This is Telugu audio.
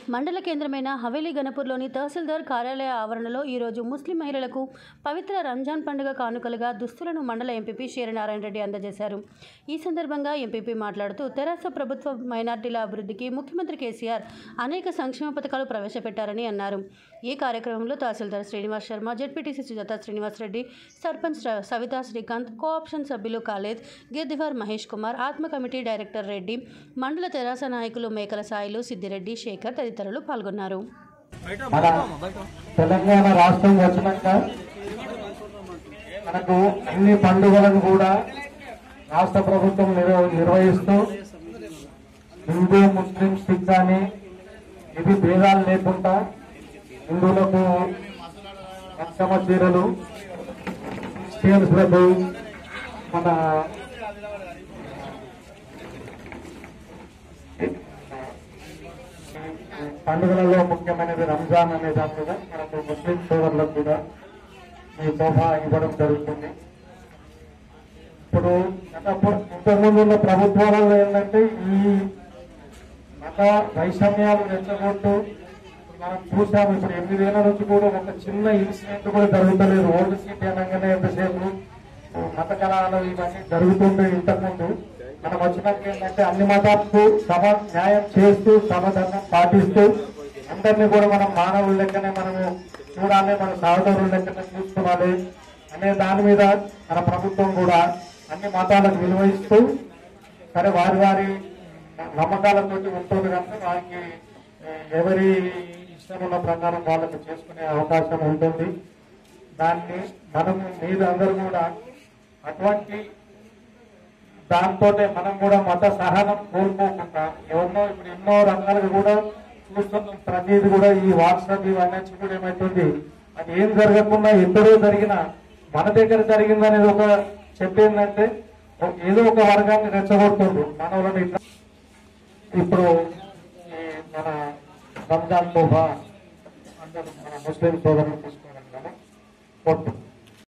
మండల కేంద్రమైన హవేలీ గణపూర్లోని తహసీల్దార్ కార్యాలయ ఆవరణలో ఈరోజు ముస్లిం మహిళలకు పవిత్ర రంజాన్ పండుగ కానుకలుగా దుస్తులను మండల ఎంపీపీ నారాయణ రెడ్డి అందజేశారు ఈ సందర్భంగా ఎంపీపీ మాట్లాడుతూ తెరాస ప్రభుత్వ మైనార్టీల అభివృద్ధికి ముఖ్యమంత్రి కేసీఆర్ అనేక సంక్షేమ పథకాలు ప్రవేశపెట్టారని అన్నారు ఈ కార్యక్రమంలో తహసీల్దార్ శ్రీనివాస్ శర్మ జెడ్పీటీసీ సుజాత శ్రీనివాస్ రెడ్డి సర్పంచ్ ర- సవితా శ్రీకాంత్ కోఆప్షన్ సభ్యులు కాలేద్ గిర్దివార్ మహేష్ కుమార్ ఆత్మ కమిటీ డైరెక్టర్ రెడ్డి మండల తెరాస నాయకులు మేకల సాయిలు సిద్దిరెడ్డి శేఖర్ తదితరులు పాల్గొన్నారు మన తెలంగాణ రాష్ట్రం వచ్చినాక మనకు అన్ని పండుగలను కూడా రాష్ట్ర ప్రభుత్వం నిర్వ- నిర్వహిస్తూ హిందూ ముస్లిం సిక్ కానీ ఇది భేదాలు లేకుండా హిందువులకు బతుకమ్మ చీరలు క్రిస్టియన్స్లకు మన పండుగలలో ముఖ్యమైనది రంజాన్ అనే దాని మీద మనకు ముస్లిం సోదరులకు కూడా ఈ తోఫా ఇవ్వడం జరుగుతుంది ఇప్పుడు గత- ఇంతకుముందు ఉన్న ప్రభుత్వాలలో ఏంటంటే ఈ మత వైషమ్యాలు రెచ్చగొట్టు మనం చూసాము ఇప్పుడు ఎనిమిదేళ్ల నుంచి కూడా ఒక చిన్న ఇన్సిడెంట్ కూడా జరుగుతలేదు ఓల్డ్ సిటీ అనగానే ఎంతసేపు మత కళాలు ఇవన్నీ జరుగుతుండే ఇంతకుముందు మనం వచ్చినాక ఏంటంటే అన్ని మతాలకు సమ న్యాయం చేస్తూ సమధర్మం పాటిస్తూ అందరినీ కూడా మనం మానవుల లెక్కనే మనము చూడాలి మన సహోదరుల లెక్కనే చూసుకోవాలి అనే దాని మీద మన ప్రభుత్వం కూడా అన్ని మతాలకు విలువ ఇస్తూ సరే వారి వారి నమ్మకాలతోటి ఉంటుంది కనుక వారికి ఏ, ఎవరి ఇష్టం ఉన్న ప్రకారం వాళ్ళకు చేసుకునే అవకాశం ఉంటుంది దాన్ని మనము మీరు అందరూ కూడా అటువంటి దాంతో మనం కూడా మత సహనం కోల్పోకుండా ఎవరినో ఇప్పుడు ఎన్నో రకాలుగా కూడా చూస్తున్నాం ప్రతిది కూడా ఈ వాట్సాప్ ఇవన్నీ కూడా ఏమైతుంది అది ఏం జరగకుండా ఎక్కడో జరిగినా మన దగ్గర జరిగిందనేది ఒక చెప్పేందంటే ఒక- ఏదో ఒక వర్గాన్ని రెచ్చగొడుతుండ్రు మన వాళ్ళని ఇట్లా ఇప్పుడు ఈ మన రంజాన్ తోఫా అందరూ మన ముస్లిం సోదరులు తీసుకోవడం కదా కొట్టు